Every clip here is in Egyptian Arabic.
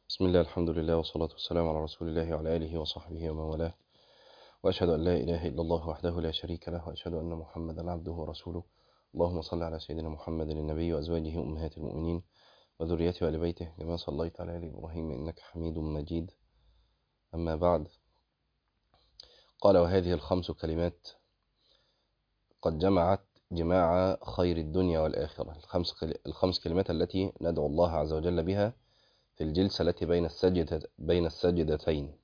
بسم الله الحمد لله والصلاة والسلام على رسول الله وعلى آله وصحبه ومن والاه وأشهد أن لا إله إلا الله وحده لا شريك له وأشهد أن محمدا عبده ورسوله اللهم صل على سيدنا محمد النبي وأزواجه أمهات المؤمنين وذريته وآل بيته كما صليت على آل إبراهيم إنك حميد مجيد أما بعد قال وهذه الخمس كلمات قد جمعت جماع خير الدنيا والآخرة الخمس, الخمس كلمات التي ندعو الله عز وجل بها في الجلسة التي بين السجدة بين السجدتين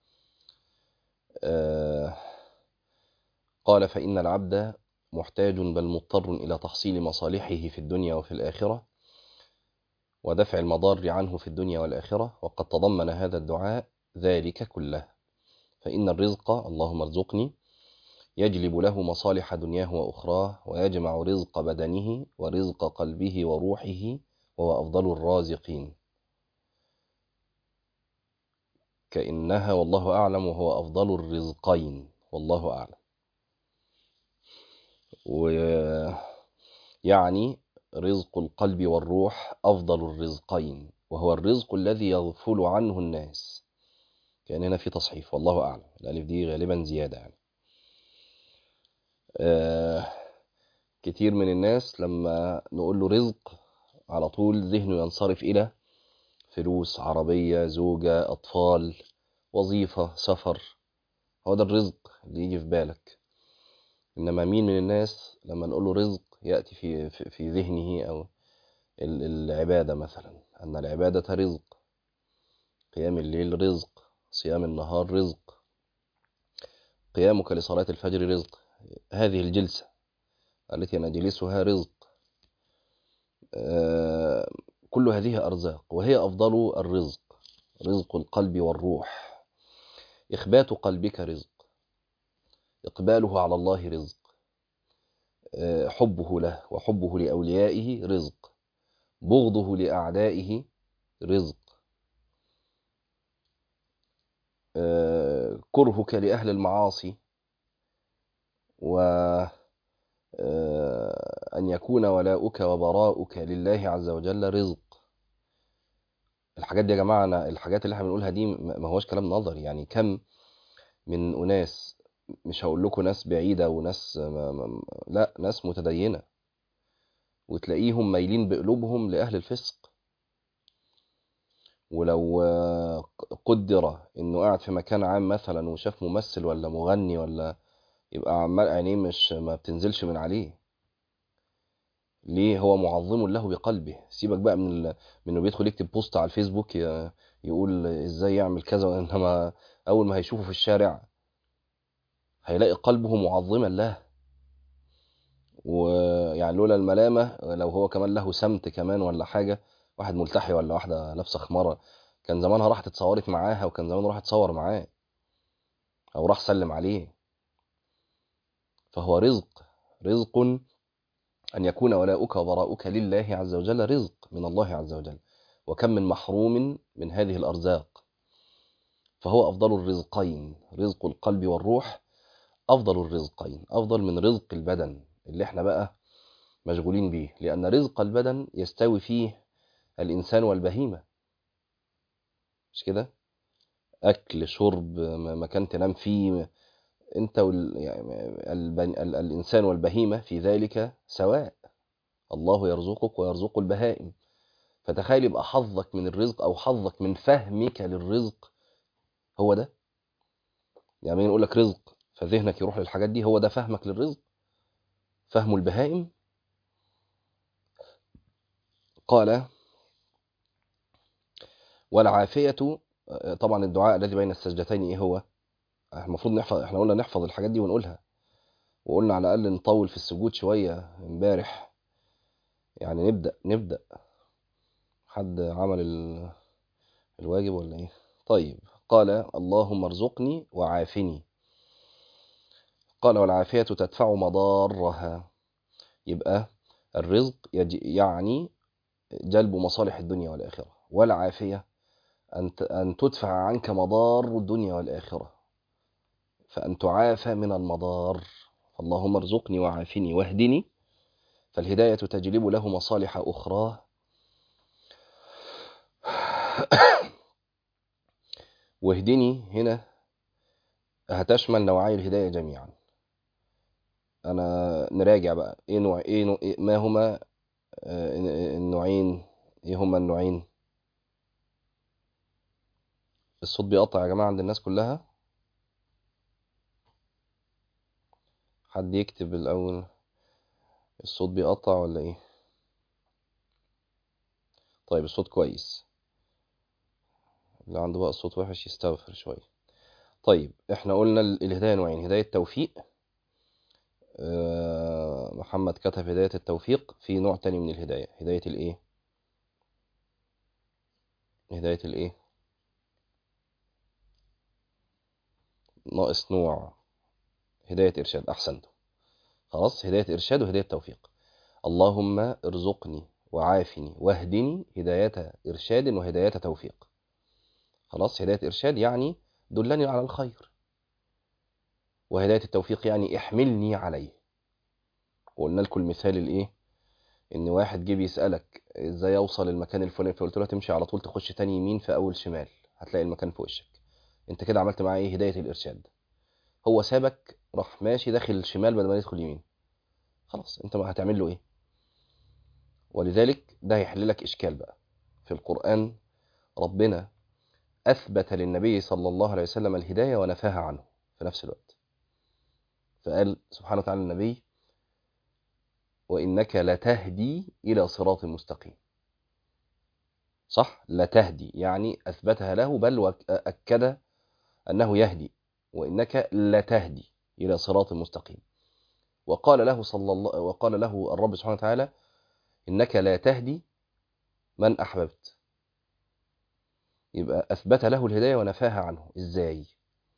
آه قال فإن العبد محتاج بل مضطر إلى تحصيل مصالحه في الدنيا وفي الآخرة ودفع المضار عنه في الدنيا والآخرة وقد تضمن هذا الدعاء ذلك كله فإن الرزق اللهم ارزقني يجلب له مصالح دنياه وأخراه ويجمع رزق بدنه ورزق قلبه وروحه وهو أفضل الرازقين كأنها والله أعلم وهو أفضل الرزقين والله أعلم ويعني رزق القلب والروح أفضل الرزقين وهو الرزق الذي يغفل عنه الناس كان هنا في تصحيف والله أعلم الألف دي غالبا زيادة يعني آه كتير من الناس لما نقول له رزق على طول ذهنه ينصرف إلى فلوس عربية زوجة أطفال وظيفة سفر هو ده الرزق اللي يجي في بالك إنما مين من الناس لما نقول له رزق يأتي في, في, في ذهنه أو العبادة مثلا أن العبادة رزق قيام الليل رزق صيام النهار رزق قيامك لصلاة الفجر رزق هذه الجلسة التي نجلسها رزق آه كل هذه أرزاق وهي أفضل الرزق رزق القلب والروح إخبات قلبك رزق إقباله على الله رزق حبه له وحبه لأوليائه رزق بغضه لأعدائه رزق كرهك لأهل المعاصي و أن يكون ولاؤك وبراؤك لله عز وجل رزق الحاجات دي يا جماعة أنا الحاجات اللي احنا بنقولها دي ما هوش كلام نظري يعني كم من أناس مش هقول لكم ناس بعيدة وناس ما ما لا ناس متدينة وتلاقيهم مايلين بقلوبهم لأهل الفسق ولو قدر انه قاعد في مكان عام مثلا وشاف ممثل ولا مغني ولا يبقى عمال عينيه مش ما بتنزلش من عليه ليه هو معظم له بقلبه سيبك بقى من ال... من انه بيدخل يكتب بوست على الفيسبوك ي... يقول ازاي يعمل كذا انما اول ما هيشوفه في الشارع هيلاقي قلبه معظما له ويعني لولا الملامه لو هو كمان له سمت كمان ولا حاجه واحد ملتحي ولا واحده لابسه خماره كان زمانها راحت اتصورت معاها وكان زمان راح اتصور معاه او راح سلم عليه فهو رزق رزق أن يكون ولاؤك وبراؤك لله عز وجل رزق من الله عز وجل وكم من محروم من هذه الأرزاق فهو أفضل الرزقين رزق القلب والروح أفضل الرزقين أفضل من رزق البدن اللي احنا بقى مشغولين بيه لأن رزق البدن يستوي فيه الإنسان والبهيمة مش كده أكل شرب مكان تنام فيه انت وال... يعني البن... ال... الانسان والبهيمه في ذلك سواء الله يرزقك ويرزق البهائم فتخيل يبقى حظك من الرزق او حظك من فهمك للرزق هو ده يعني نقول لك رزق فذهنك يروح للحاجات دي هو ده فهمك للرزق فهم البهائم قال والعافيه طبعا الدعاء الذي بين السجدتين ايه هو المفروض نحفظ احنا قلنا نحفظ الحاجات دي ونقولها وقلنا على الاقل نطول في السجود شويه امبارح يعني نبدا نبدا حد عمل ال... الواجب ولا ايه طيب قال اللهم ارزقني وعافني قال والعافيه تدفع مضارها يبقى الرزق يعني جلب مصالح الدنيا والاخره والعافيه ان ان تدفع عنك مضار الدنيا والاخره فأن تعافى من المضار اللهم ارزقني وعافني واهدني فالهداية تجلب له مصالح أخرى واهدني هنا هتشمل نوعي الهداية جميعا أنا نراجع بقى إيه نوع إيه, نوع إيه ما هما آه، النوعين إيه هما النوعين الصوت بيقطع يا جماعة عند الناس كلها حد يكتب الأول الصوت بيقطع ولا إيه طيب الصوت كويس اللي عنده بقى الصوت وحش يستغفر شوية طيب احنا قلنا ال- الهداية نوعين هداية توفيق آه، محمد كتب هداية التوفيق في نوع تاني من الهداية هداية الايه هداية الايه ناقص نوع هداية إرشاد أحسنتم خلاص هداية إرشاد وهداية توفيق اللهم ارزقني وعافني واهدني هداية إرشاد وهداية توفيق خلاص هداية إرشاد يعني دلني على الخير وهداية التوفيق يعني احملني عليه وقلنا لكم المثال الايه ان واحد جه بيسألك ازاي اوصل المكان الفلاني فقلت له تمشي على طول تخش تاني يمين في اول شمال هتلاقي المكان في وشك انت كده عملت معاه ايه هداية الارشاد هو سابك راح ماشي داخل شمال بدل ما يدخل يمين خلاص انت ما هتعمل له ايه ولذلك ده هيحل لك اشكال بقى في القرآن ربنا اثبت للنبي صلى الله عليه وسلم الهداية ونفاها عنه في نفس الوقت فقال سبحانه وتعالى النبي وإنك لتهدي إلى صراط مستقيم صح لتهدي يعني أثبتها له بل وأكد أنه يهدي وإنك لتهدي إلى صراط مستقيم وقال له صلى الله وقال له الرب سبحانه وتعالى إنك لا تهدي من أحببت يبقى أثبت له الهداية ونفاها عنه إزاي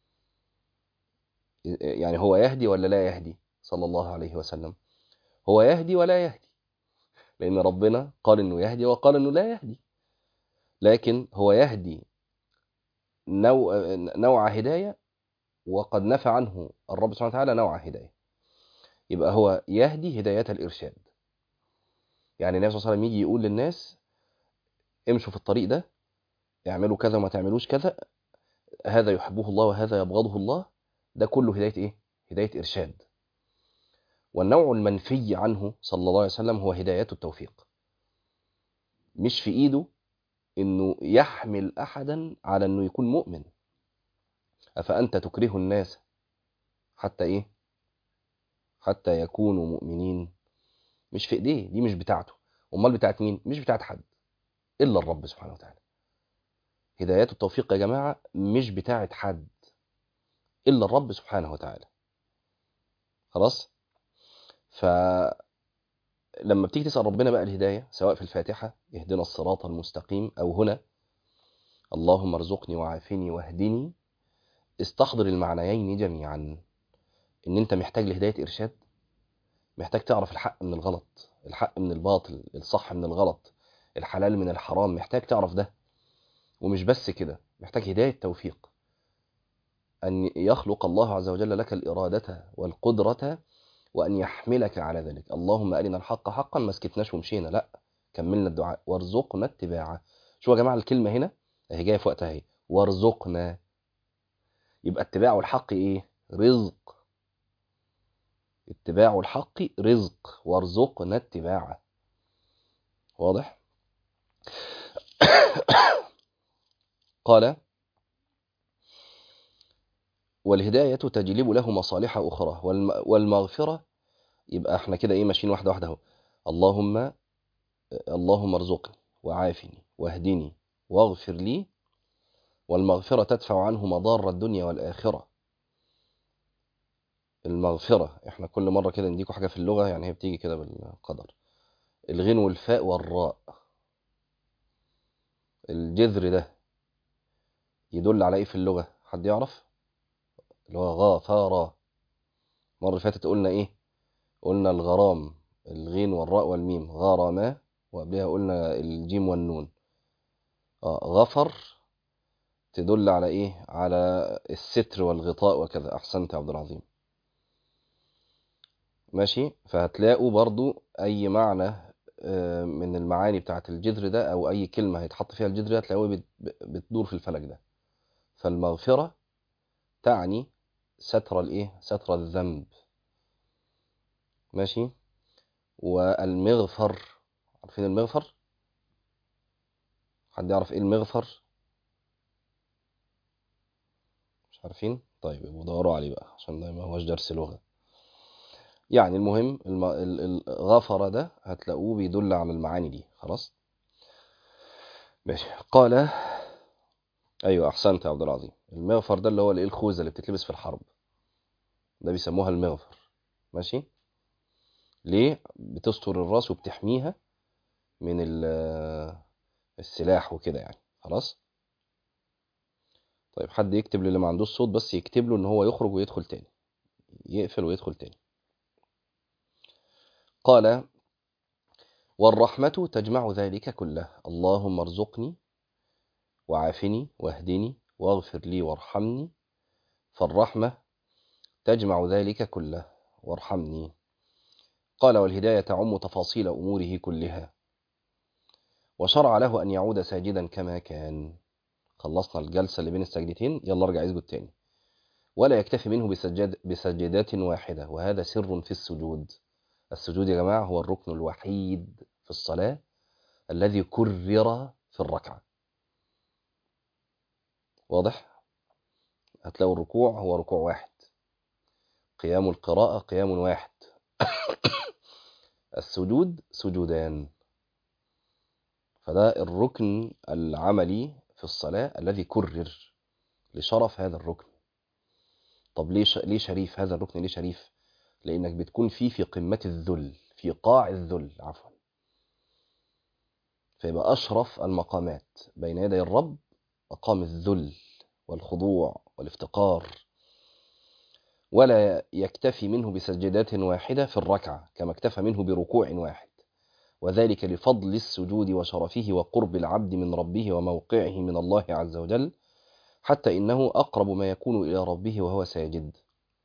يعني هو يهدي ولا لا يهدي صلى الله عليه وسلم هو يهدي ولا يهدي لأن ربنا قال إنه يهدي وقال إنه لا يهدي لكن هو يهدي نوع, نوع هداية وقد نفى عنه الرب سبحانه وتعالى نوع هداية يبقى هو يهدي هداية الإرشاد يعني النبي صلى الله عليه وسلم يجي يقول للناس امشوا في الطريق ده اعملوا كذا وما تعملوش كذا هذا يحبه الله وهذا يبغضه الله ده كله هداية ايه؟ هداية إرشاد والنوع المنفي عنه صلى الله عليه وسلم هو هداية التوفيق مش في إيده إنه يحمل أحدا على إنه يكون مؤمن أفأنت تكره الناس حتى إيه؟ حتى يكونوا مؤمنين مش في إيديه دي مش بتاعته أمال بتاعت مين؟ مش بتاعت حد إلا الرب سبحانه وتعالى هدايات التوفيق يا جماعة مش بتاعت حد إلا الرب سبحانه وتعالى خلاص فلما بتيجي تسأل ربنا بقى الهداية سواء في الفاتحة اهدنا الصراط المستقيم أو هنا اللهم ارزقني وعافني واهدني استحضر المعنيين جميعا ان انت محتاج لهداية ارشاد محتاج تعرف الحق من الغلط الحق من الباطل الصح من الغلط الحلال من الحرام محتاج تعرف ده ومش بس كده محتاج هداية توفيق أن يخلق الله عز وجل لك الإرادة والقدرة وأن يحملك على ذلك اللهم أرنا الحق حقا ما سكتناش ومشينا لا كملنا الدعاء وارزقنا اتباعه شو يا جماعة الكلمة هنا هي جاية في وقتها اهي وارزقنا يبقى اتباع الحق ايه رزق اتباع الحق رزق وارزقنا اتباعه واضح قال والهداية تجلب له مصالح أخرى والمغفرة يبقى احنا كده ايه ماشيين واحدة واحدة اهو اللهم اللهم ارزقني وعافني واهدني واغفر لي والمغفرة تدفع عنه مضار الدنيا والآخرة المغفرة احنا كل مرة كده نديكوا حاجة في اللغة يعني هي بتيجي كده بالقدر الغين والفاء والراء الجذر ده يدل على ايه في اللغة حد يعرف اللي هو غافارا المرة اللي فاتت قلنا ايه قلنا الغرام الغين والراء والميم غرما وقبلها قلنا الجيم والنون آه غفر تدل على ايه على الستر والغطاء وكذا احسنت يا عبد العظيم ماشي فهتلاقوا برضو اي معنى من المعاني بتاعت الجذر ده او اي كلمة هيتحط فيها الجذر ده هتلاقوه بتدور في الفلك ده فالمغفرة تعني ستر الايه ستر الذنب ماشي والمغفر عارفين المغفر حد يعرف ايه المغفر مش عارفين طيب يبقوا دوروا عليه بقى عشان ده ما هوش درس لغة يعني المهم الم... ال- ال- غفر ده هتلاقوه بيدل على المعاني دي خلاص ماشي قال ايوه احسنت يا عبد العظيم المغفر ده اللي هو الايه الخوذه اللي بتتلبس في الحرب ده بيسموها المغفر ماشي ليه بتستر الراس وبتحميها من ال- السلاح وكده يعني خلاص طيب حد يكتب للي ما عندوش صوت بس يكتب له ان هو يخرج ويدخل تاني يقفل ويدخل تاني قال والرحمة تجمع ذلك كله اللهم ارزقني وعافني واهدني واغفر لي وارحمني فالرحمة تجمع ذلك كله وارحمني قال والهداية تعم تفاصيل أموره كلها وشرع له أن يعود ساجدا كما كان خلصنا الجلسة اللي بين السجدتين يلا ارجع اسجد تاني ولا يكتفي منه بسجد بسجدات واحدة وهذا سر في السجود السجود يا جماعة هو الركن الوحيد في الصلاة الذي كرر في الركعة واضح؟ هتلاقوا الركوع هو ركوع واحد قيام القراءة قيام واحد السجود سجودان فده الركن العملي في الصلاة الذي كرر لشرف هذا الركن طب ليه ش... ليه شريف هذا الركن ليه شريف لانك بتكون فيه في قمة الذل في قاع الذل عفوا فيبقى اشرف المقامات بين يدي الرب مقام الذل والخضوع والافتقار ولا يكتفي منه بسجدات واحدة في الركعة كما اكتفى منه بركوع واحد وذلك لفضل السجود وشرفه وقرب العبد من ربه وموقعه من الله عز وجل حتى إنه أقرب ما يكون إلى ربه وهو ساجد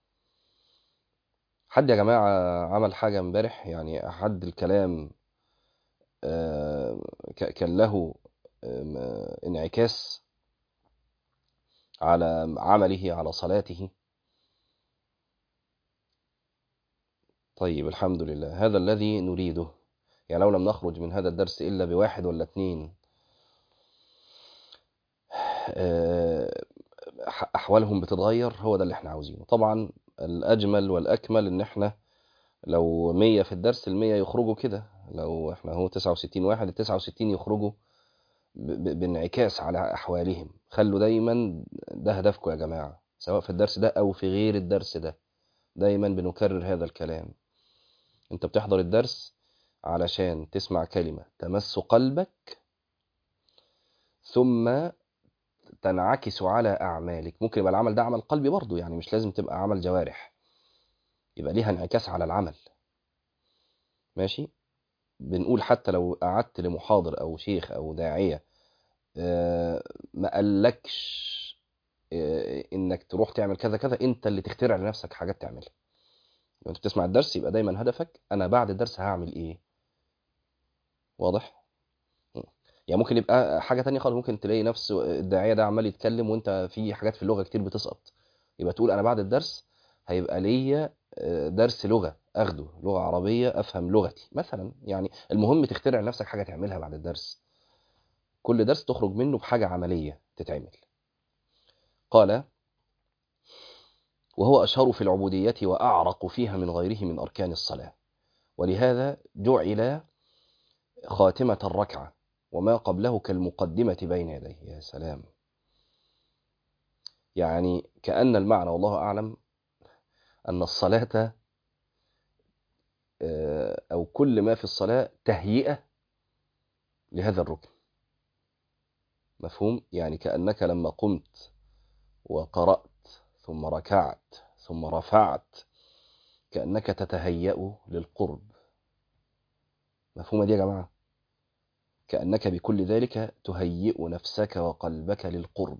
حد يا جماعة عمل حاجة امبارح يعني حد الكلام آه، ك- كان له آم، آه، انعكاس على عمله على صلاته طيب الحمد لله هذا الذي نريده يعني لو لم نخرج من هذا الدرس إلا بواحد ولا اتنين آه، أحوالهم بتتغير هو ده اللي احنا عاوزينه طبعا الأجمل والأكمل إن احنا لو مية في الدرس المية يخرجوا كده لو احنا هو تسعة وستين واحد التسعة وستين يخرجوا ب- ب- بانعكاس على أحوالهم خلوا دايما ده هدفكم يا جماعة سواء في الدرس ده أو في غير الدرس ده دايما بنكرر هذا الكلام انت بتحضر الدرس علشان تسمع كلمة تمس قلبك ثم تنعكس على أعمالك ممكن يبقى العمل ده عمل قلبي برضو يعني مش لازم تبقى عمل جوارح يبقى ليها انعكاس على العمل ماشي بنقول حتى لو قعدت لمحاضر أو شيخ أو داعية آه، ما قالكش آه، انك تروح تعمل كذا كذا انت اللي تخترع لنفسك حاجات تعملها لو انت بتسمع الدرس يبقى دايما هدفك انا بعد الدرس هعمل ايه واضح يعني ممكن يبقى حاجة تانية خالص ممكن تلاقي نفس الداعية ده عمال يتكلم وانت في حاجات في اللغة كتير بتسقط يبقى تقول انا بعد الدرس هيبقى ليا آه، درس لغة اخده لغة عربية افهم لغتي مثلا يعني المهم تخترع لنفسك حاجة تعملها بعد الدرس كل درس تخرج منه بحاجة عملية تتعمل قال وهو أشهر في العبودية وأعرق فيها من غيره من أركان الصلاة ولهذا جعل خاتمة الركعة وما قبله كالمقدمة بين يديه يا سلام يعني كأن المعنى والله أعلم أن الصلاة آه، أو كل ما في الصلاة تهيئة لهذا الركن مفهوم يعني كأنك لما قمت وقرأت ثم ركعت ثم رفعت كأنك تتهيأ للقرب مفهومة دي يا جماعة كأنك بكل ذلك تهيئ نفسك وقلبك للقرب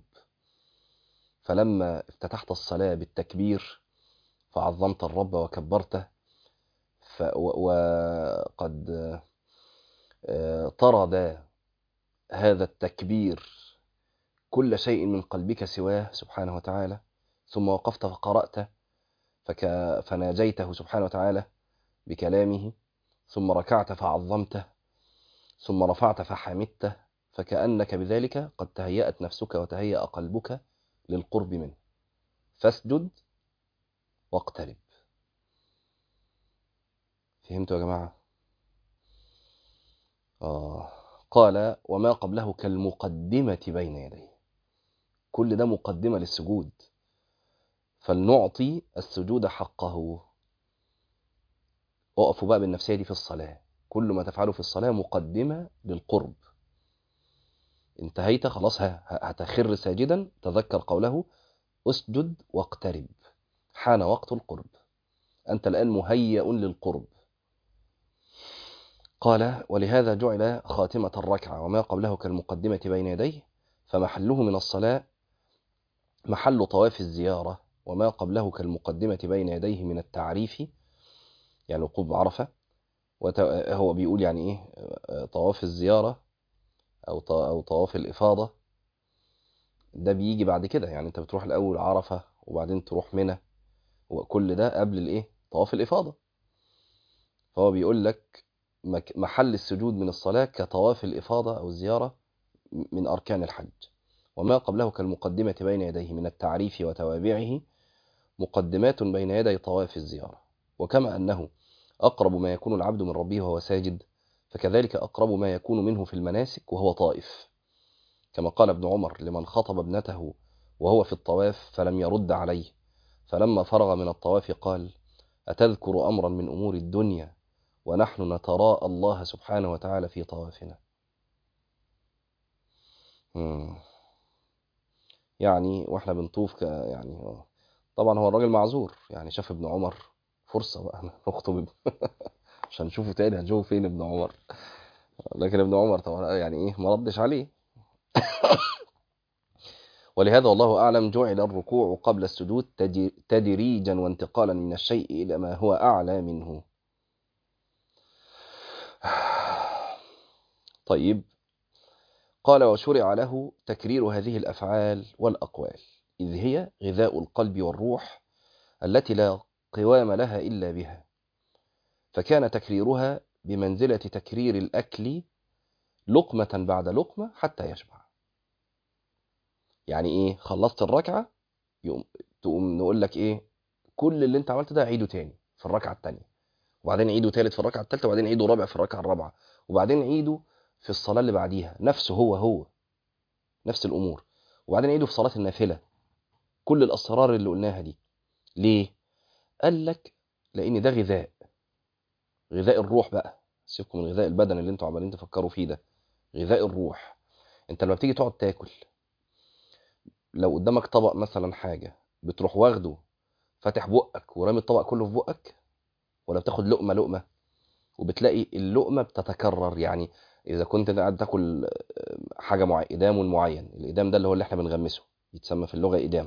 فلما افتتحت الصلاة بالتكبير فعظمت الرب وكبرته ف و- وقد آه، طرد هذا التكبير كل شيء من قلبك سواه سبحانه وتعالى ثم وقفت فقرأت فك... فناجيته سبحانه وتعالى بكلامه ثم ركعت فعظمته ثم رفعت فحمدته فكأنك بذلك قد تهيأت نفسك وتهيأ قلبك للقرب منه فاسجد واقترب فهمتوا يا جماعة آه. قال وما قبله كالمقدمة بين يديه كل ده مقدمة للسجود فلنعطي السجود حقه اقفوا بقى بالنفسية دي في الصلاة كل ما تفعله في الصلاة مقدمة للقرب انتهيت خلاص هتخر ساجدا تذكر قوله اسجد واقترب حان وقت القرب أنت الآن مهيأ للقرب قال ولهذا جعل خاتمة الركعة وما قبله كالمقدمة بين يديه فمحله من الصلاة محل طواف الزيارة وما قبله كالمقدمة بين يديه من التعريف يعني وقوف بعرفة هو بيقول يعني ايه طواف الزيارة او او طواف الافاضة ده بيجي بعد كده يعني انت بتروح الاول عرفة وبعدين تروح منى وكل ده قبل الايه طواف الافاضة فهو بيقول لك محل السجود من الصلاة كطواف الافاضة او الزيارة من اركان الحج وما قبله كالمقدمة بين يديه من التعريف وتوابعه مقدمات بين يدي طواف الزيارة وكما أنه أقرب ما يكون العبد من ربه وهو ساجد فكذلك أقرب ما يكون منه في المناسك وهو طائف كما قال ابن عمر لمن خطب ابنته وهو في الطواف فلم يرد عليه فلما فرغ من الطواف قال أتذكر أمرا من أمور الدنيا ونحن نتراءى الله سبحانه وتعالى في طوافنا يعني واحنا بنطوف يعني طبعا هو الراجل معذور يعني شاف ابن عمر فرصة بقى نخطب عشان نشوفه تاني هنشوفه فين ابن عمر لكن ابن عمر طبعا يعني ايه ما ردش عليه ولهذا والله أعلم جعل الركوع قبل السجود تدريجا وانتقالا من الشيء إلى ما هو أعلى منه طيب قال وشرع له تكرير هذه الأفعال والأقوال إذ هي غذاء القلب والروح التي لا قوام لها إلا بها فكان تكريرها بمنزلة تكرير الأكل لقمة بعد لقمة حتى يشبع يعني إيه خلصت الركعة يقوم تقوم نقول لك إيه كل اللي أنت عملته ده عيده تاني في الركعة التانية وبعدين عيده تالت في الركعة التالتة وبعدين عيده رابع في الركعة الرابعة وبعدين عيده في الصلاة اللي بعديها نفسه هو هو نفس الأمور وبعدين عيده في صلاة النافلة كل الأسرار اللي قلناها دي ليه؟ قال لك لأن ده غذاء غذاء الروح بقى سيبكم من غذاء البدن اللي انتوا عمالين تفكروا فيه ده غذاء الروح انت لما بتيجي تقعد تاكل لو قدامك طبق مثلا حاجة بتروح واخده فاتح بقك ورامي الطبق كله في بقك ولا بتاخد لقمة لقمة وبتلاقي اللقمة بتتكرر يعني إذا كنت قاعد تاكل حاجة معينة إدام معين الإدام ده اللي هو اللي احنا بنغمسه يتسمى في اللغة إدام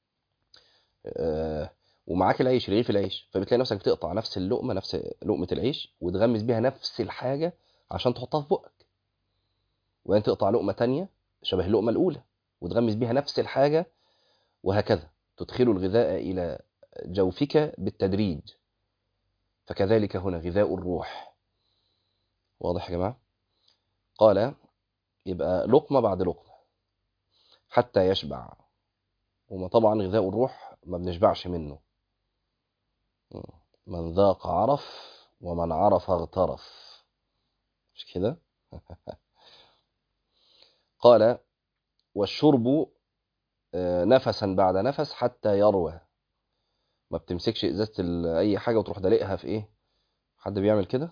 أه ومعاك العيش رغيف العيش فبتلاقي نفسك بتقطع نفس اللقمة نفس لقمة العيش وتغمس بيها نفس الحاجة عشان تحطها في بقك وبعدين تقطع لقمة تانية شبه اللقمة الأولى وتغمس بيها نفس الحاجة وهكذا تدخل الغذاء إلى جوفك بالتدريج فكذلك هنا غذاء الروح واضح يا جماعة قال يبقى لقمة بعد لقمة حتى يشبع وما طبعا غذاء الروح ما بنشبعش منه من ذاق عرف ومن عرف اغترف مش كده قال والشرب نفسا بعد نفس حتى يروى ما بتمسكش ازازه اي حاجه وتروح دلقها في ايه حد بيعمل كده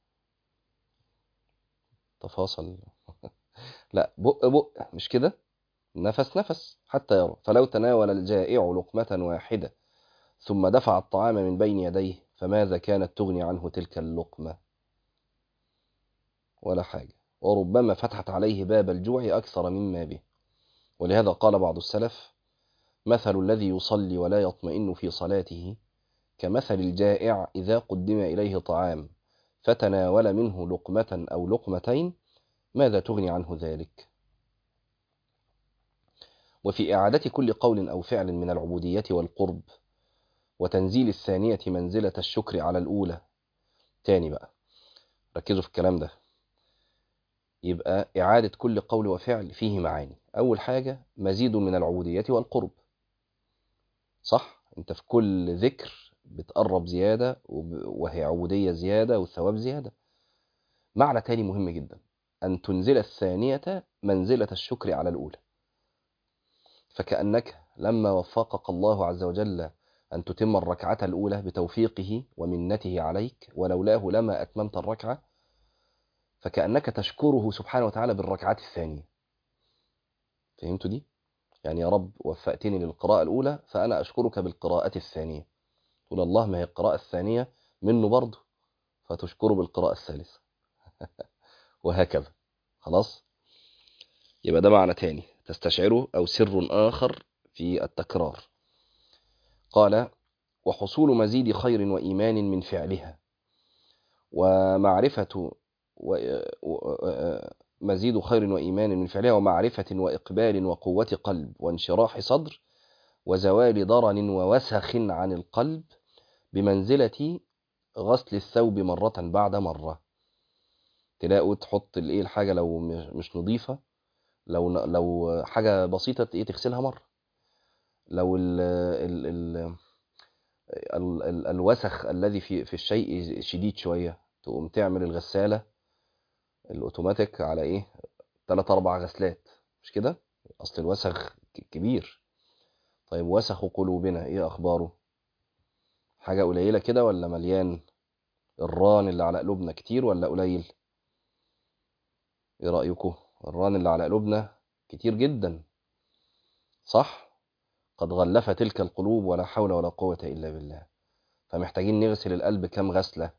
تفاصل لا بق بق مش كده نفس نفس حتى يرى فلو تناول الجائع لقمة واحدة ثم دفع الطعام من بين يديه فماذا كانت تغني عنه تلك اللقمة ولا حاجة وربما فتحت عليه باب الجوع أكثر مما به ولهذا قال بعض السلف مثل الذي يصلي ولا يطمئن في صلاته كمثل الجائع إذا قدم إليه طعام فتناول منه لقمة أو لقمتين ماذا تغني عنه ذلك وفي إعادة كل قول أو فعل من العبودية والقرب وتنزيل الثانية منزلة الشكر على الأولى تاني بقى ركزوا في الكلام ده يبقى إعادة كل قول وفعل فيه معاني أول حاجة مزيد من العبودية والقرب صح أنت في كل ذكر بتقرب زيادة وهي عبودية زيادة والثواب زيادة معنى تاني مهم جدا أن تنزل الثانية منزلة الشكر على الأولى فكأنك لما وفقك الله عز وجل أن تتم الركعة الأولى بتوفيقه ومنته عليك ولولاه لما أتممت الركعة فكأنك تشكره سبحانه وتعالى بالركعات الثانية فهمتوا دي؟ يعني يا رب وفقتني للقراءة الأولى فأنا أشكرك بالقراءة الثانية تقول الله ما هي القراءة الثانية منه برضه فتشكره بالقراءة الثالثة وهكذا خلاص يبقى ده معنى تاني تستشعره أو سر آخر في التكرار قال وحصول مزيد خير وإيمان من فعلها ومعرفة مزيد خير وإيمان من فعلها ومعرفة وإقبال وقوة قلب وانشراح صدر وزوال ضرن ووسخ عن القلب بمنزلة غسل الثوب مرة بعد مرة تلاقوا تحط الايه الحاجة لو مش نظيفة لو لو حاجة بسيطة ايه تغسلها مرة لو ال ال ال ال ال الوسخ الذي في في الشيء شديد شوية تقوم تعمل الغسالة الاوتوماتيك على ايه ثلاث اربع غسلات مش كده اصل الوسخ كبير طيب وسخ قلوبنا ايه اخباره حاجة قليلة كده ولا مليان الران اللي على قلوبنا كتير ولا قليل ايه رأيكم الران اللي على قلوبنا كتير جدا صح قد غلف تلك القلوب ولا حول ولا قوة إلا بالله فمحتاجين نغسل القلب كم غسلة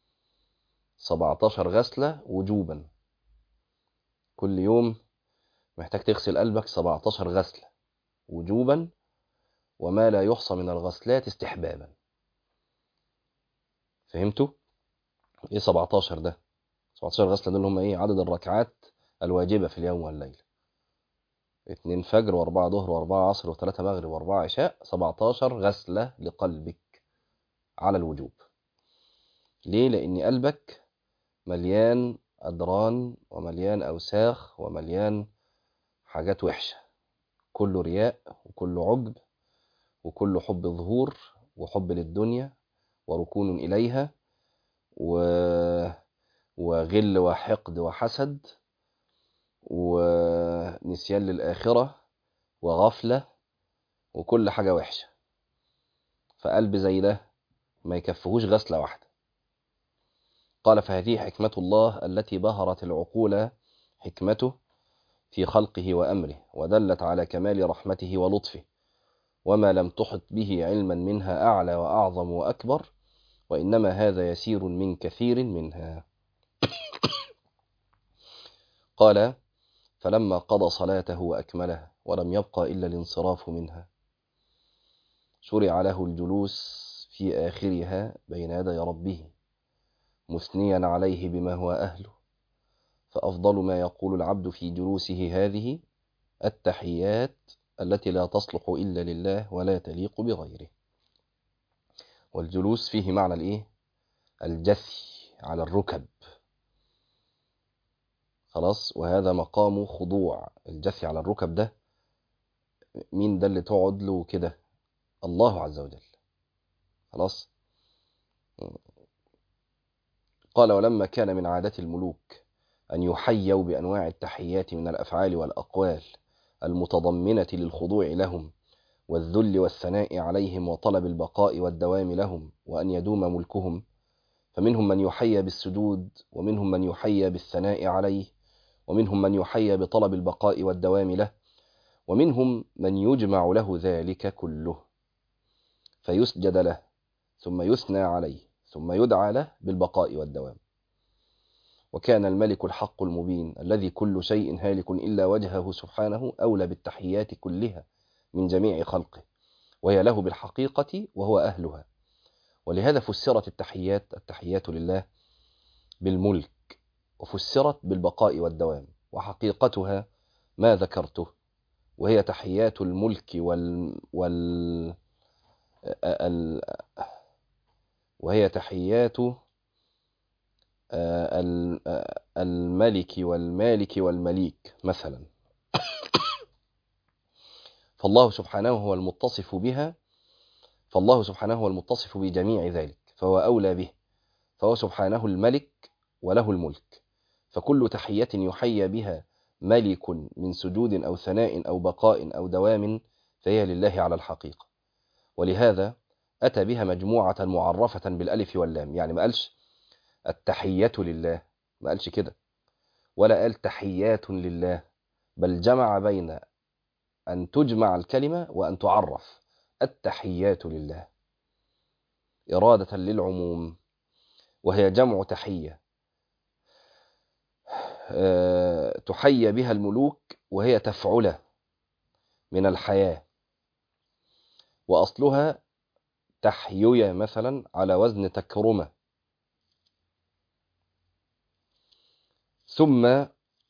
17 غسلة وجوبا كل يوم محتاج تغسل قلبك 17 غسلة وجوبا وما لا يحصى من الغسلات استحبابا فهمتوا ايه 17 ده 17 غسلة دول هم ايه عدد الركعات الواجبة في اليوم والليل اتنين فجر واربعة ظهر واربعة عصر وثلاثة مغرب واربعة عشاء 17 غسلة لقلبك على الوجوب ليه لان قلبك مليان أدران ومليان أوساخ ومليان حاجات وحشة كله رياء وكله عجب وكله حب ظهور وحب للدنيا وركون إليها و... وغل وحقد وحسد ونسيان للآخرة وغفلة وكل حاجة وحشة فقلب زي ده ما يكفهوش غسلة واحدة قال فهذه حكمة الله التي بهرت العقول حكمته في خلقه وأمره ودلت على كمال رحمته ولطفه وما لم تحط به علما منها أعلى وأعظم وأكبر وإنما هذا يسير من كثير منها قال فلما قضى صلاته وأكملها ولم يبقى إلا الانصراف منها شرع له الجلوس في آخرها بين يدي ربه مثنيا عليه بما هو أهله فأفضل ما يقول العبد في جلوسه هذه التحيات التي لا تصلح إلا لله ولا تليق بغيره والجلوس فيه معنى الإيه؟ الجثي على الركب خلاص وهذا مقام خضوع الجثي على الركب ده مين ده اللي تقعد له كده الله عز وجل خلاص قال ولما كان من عادة الملوك أن يحيوا بأنواع التحيات من الأفعال والأقوال المتضمنة للخضوع لهم والذل والثناء عليهم وطلب البقاء والدوام لهم وأن يدوم ملكهم فمنهم من يحيى بالسجود ومنهم من يحيى بالثناء عليه ومنهم من يحيى بطلب البقاء والدوام له ومنهم من يجمع له ذلك كله فيسجد له ثم يثنى عليه ثم يدعى له بالبقاء والدوام وكان الملك الحق المبين الذي كل شيء هالك إلا وجهه سبحانه أولى بالتحيات كلها من جميع خلقه وهي له بالحقيقة وهو أهلها ولهذا فسرت التحيات التحيات لله بالملك وفسرت بالبقاء والدوام وحقيقتها ما ذكرته وهي تحيات الملك وال وال ال... وهي تحيات الملك والمالك والمليك مثلا فالله سبحانه هو المتصف بها فالله سبحانه هو المتصف بجميع ذلك فهو أولى به فهو سبحانه الملك وله الملك فكل تحية يحيى بها ملك من سجود أو ثناء أو بقاء أو دوام فهي لله على الحقيقة ولهذا أتى بها مجموعة معرفة بالألف واللام يعني ما قالش التحية لله ما قالش كده ولا قال تحيات لله بل جمع بين أن تجمع الكلمة وأن تعرف التحيات لله إرادة للعموم وهي جمع تحية تحيى بها الملوك وهي تفعلة من الحياة وأصلها تحيية مثلا على وزن تكرمة ثم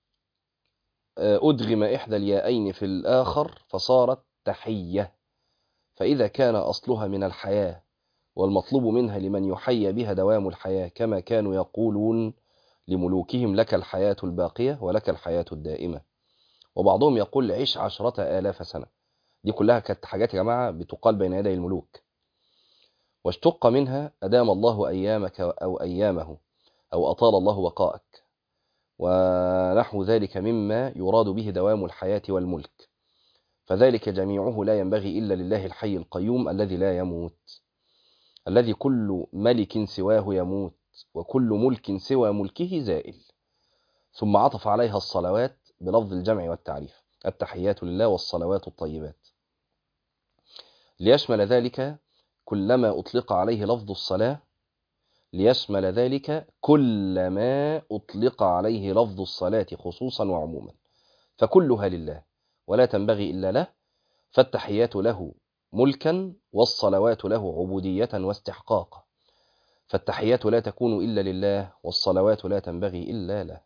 أدغم إحدى الياءين في الآخر فصارت تحية فإذا كان أصلها من الحياة والمطلوب منها لمن يحيى بها دوام الحياة كما كانوا يقولون لملوكهم لك الحياة الباقية ولك الحياة الدائمة وبعضهم يقول عيش عشرة آلاف سنة دي كلها كانت حاجات يا جماعة بتقال بين يدي الملوك واشتق منها أدام الله أيامك أو أيامه أو أطال الله بقاءك ونحو ذلك مما يراد به دوام الحياة والملك فذلك جميعه لا ينبغي إلا لله الحي القيوم الذي لا يموت الذي كل ملك سواه يموت وكل ملك سوى ملكه زائل ثم عطف عليها الصلوات بلفظ الجمع والتعريف التحيات لله والصلوات الطيبات ليشمل ذلك كلما أطلق عليه لفظ الصلاة ليشمل ذلك كل ما أطلق عليه لفظ الصلاة خصوصا وعموما فكلها لله ولا تنبغي إلا له فالتحيات له ملكا والصلوات له عبودية واستحقاقا فالتحيات لا تكون إلا لله والصلوات لا تنبغي إلا له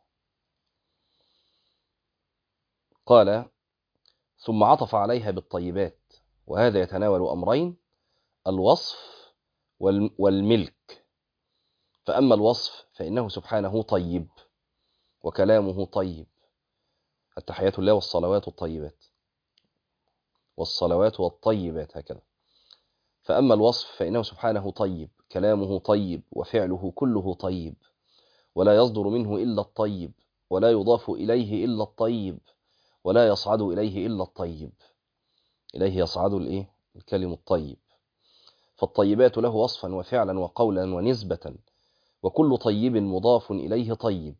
قال ثم عطف عليها بالطيبات وهذا يتناول أمرين الوصف والملك فأما الوصف فإنه سبحانه طيب وكلامه طيب التحيات الله والصلوات الطيبات والصلوات والطيبات هكذا فأما الوصف فإنه سبحانه طيب كلامه طيب وفعله كله طيب ولا يصدر منه إلا الطيب ولا يضاف إليه إلا الطيب ولا يصعد إليه إلا الطيب إليه يصعد الإيه؟ الكلم الطيب فالطيبات له وصفا وفعلا وقولا ونسبة وكل طيب مضاف إليه طيب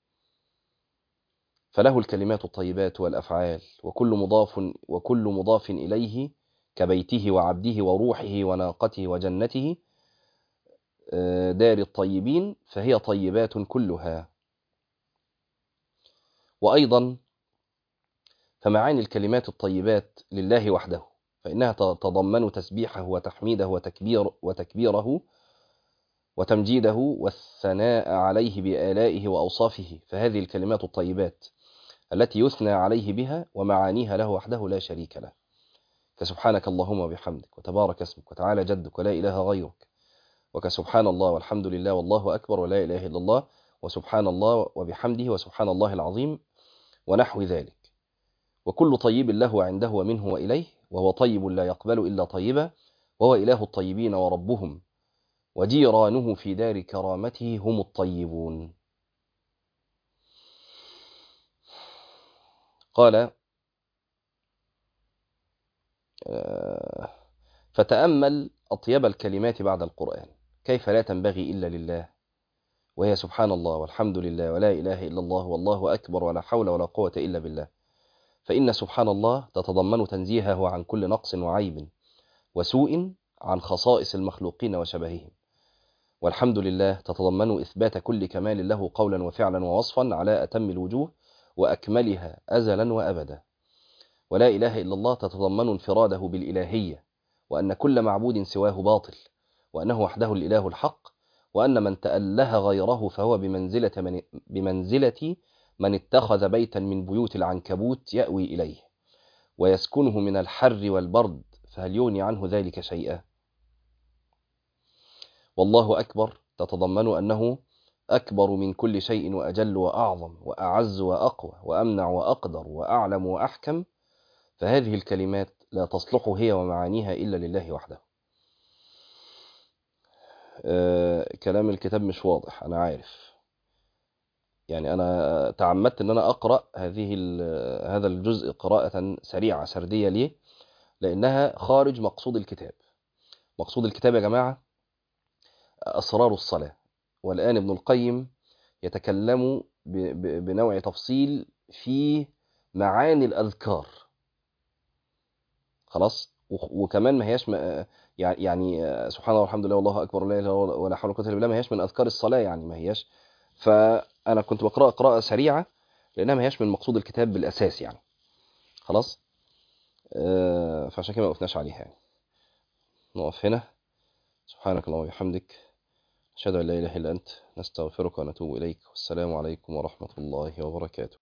فله الكلمات الطيبات والأفعال وكل مضاف وكل مضاف إليه كبيته وعبده وروحه وناقته وجنته دار الطيبين فهي طيبات كلها وأيضا فمعاني الكلمات الطيبات لله وحده فإنها تتضمن تسبيحه وتحميده وتكبير وتكبيره وتمجيده والثناء عليه بآلائه وأوصافه فهذه الكلمات الطيبات التي يثنى عليه بها ومعانيها له وحده لا شريك له فسبحانك اللهم وبحمدك وتبارك اسمك وتعالى جدك ولا إله غيرك وكسبحان الله والحمد لله والله أكبر ولا إله إلا الله وسبحان الله وبحمده وسبحان الله العظيم ونحو ذلك وكل طيب له عنده ومنه وإليه وهو طيب لا يقبل إلا طيبا وهو إله الطيبين وربهم وجيرانه في دار كرامته هم الطيبون قال فتأمل أطيب الكلمات بعد القرآن كيف لا تنبغي إلا لله وهي سبحان الله والحمد لله ولا إله إلا الله والله أكبر ولا حول ولا قوة إلا بالله فإن سبحان الله تتضمن تنزيهه عن كل نقص وعيب وسوء عن خصائص المخلوقين وشبههم والحمد لله تتضمن إثبات كل كمال له قولا وفعلا ووصفا على أتم الوجوه وأكملها أزلا وأبدا ولا إله إلا الله تتضمن انفراده بالإلهية وأن كل معبود سواه باطل وأنه وحده الإله الحق وأن من تأله غيره فهو بمنزلة من, بمنزلة من اتخذ بيتا من بيوت العنكبوت يأوي إليه ويسكنه من الحر والبرد فهل يغني عنه ذلك شيئا والله أكبر تتضمن أنه أكبر من كل شيء وأجل وأعظم وأعز وأقوى وأمنع وأقدر وأعلم وأحكم فهذه الكلمات لا تصلح هي ومعانيها إلا لله وحده أه كلام الكتاب مش واضح أنا عارف يعني أنا تعمدت أن أنا أقرأ هذه هذا الجزء قراءة سريعة سردية ليه لأنها خارج مقصود الكتاب مقصود الكتاب يا جماعة أسرار الصلاة والآن ابن القيم يتكلم بنوع تفصيل في معاني الأذكار خلاص وكمان ما هياش يعني سبحان الله والحمد لله والله أكبر لا إله ولا حول ولا قوة إلا بالله ما هياش من أذكار الصلاة يعني ما هياش فأنا كنت بقرأ قراءة سريعة لأنها ما هياش من مقصود الكتاب بالأساس يعني خلاص فعشان كده ما وقفناش عليها يعني نقف هنا سبحانك اللهم وبحمدك أشهد أن لا إله إلا أنت نستغفرك ونتوب إليك والسلام عليكم ورحمة الله وبركاته